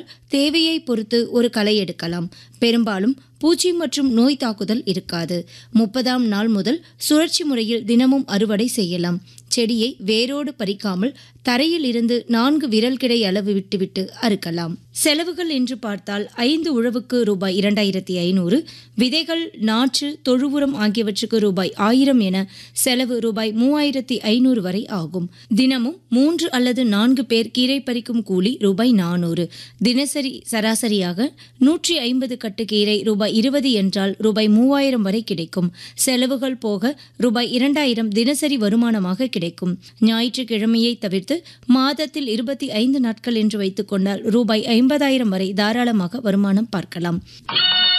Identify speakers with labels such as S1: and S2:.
S1: தேவையை பொறுத்து ஒரு களை எடுக்கலாம் பெரும்பாலும் பூச்சி மற்றும் நோய் தாக்குதல் இருக்காது முப்பதாம் நாள் முதல் சுழற்சி முறையில் தினமும் அறுவடை செய்யலாம் செடியை வேரோடு பறிக்காமல் தரையில் இருந்து நான்கு விரல் கிடை அளவு விட்டுவிட்டு அறுக்கலாம் செலவுகள் என்று பார்த்தால் ஐந்து உழவுக்கு ரூபாய் இரண்டாயிரத்தி ஐநூறு விதைகள் நாற்று தொழு உரம் ஆகியவற்றுக்கு ரூபாய் ஆயிரம் என செலவு ரூபாய் மூவாயிரத்தி ஐநூறு வரை ஆகும் தினமும் மூன்று அல்லது நான்கு பேர் கீரை பறிக்கும் கூலி ரூபாய் நானூறு தினசரி சராசரியாக நூற்றி ஐம்பது கட்டு கீரை ரூபாய் இருபது என்றால் ரூபாய் மூவாயிரம் வரை கிடைக்கும் செலவுகள் போக ரூபாய் இரண்டாயிரம் தினசரி வருமானமாக கிடைக்கும் ஞாயிற்றுக்கிழமையை தவிர்த்து மாதத்தில் இருபத்தி ஐந்து நாட்கள் என்று வைத்துக் கொண்டால் ரூபாய் ஐம்பதாயிரம் வரை தாராளமாக வருமானம் பார்க்கலாம்